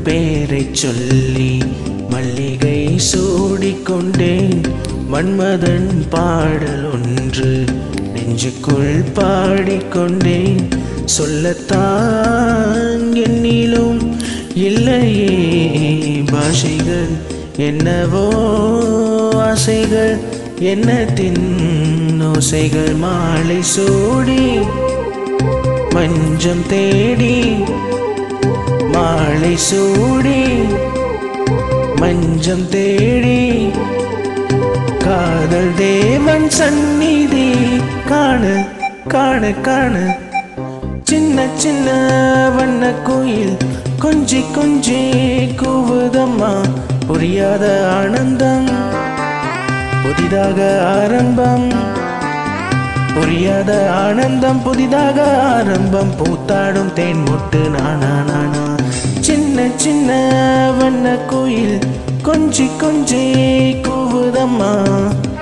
பேரை சொல்லி மல்லிகை சூடிக்கொண்டேன் மன்மதன் பாடல் ஒன்று நெஞ்சுக்குள் பாடிக்கொண்டேன் சொல்லத்தான் என்னிலும் இல்லையே பாஷைகள் என்னவோ ஆசைகள் எண்ணத்தின் ஓசைகள் மாலை சூடி மஞ்சம் தேடி மாலை சூடி மஞ்சம் தேடி காதல் தேவன் சந்நிதி காண காண காண சின்ன சின்ன வண்ண கோயில் கொஞ்சி கொஞ்சி கூவுதம்மா புரியாத ஆனந்தம் புதிதாக ஆரம்பம் புரியாத ஆனந்தம் புதிதாக ஆரம்பம் பூத்தாடும் தேன் முட்டு நானா நானா சின்ன சின்ன வண்ண கோயில் கொஞ்சி கொஞ்சி கூவுதம்மா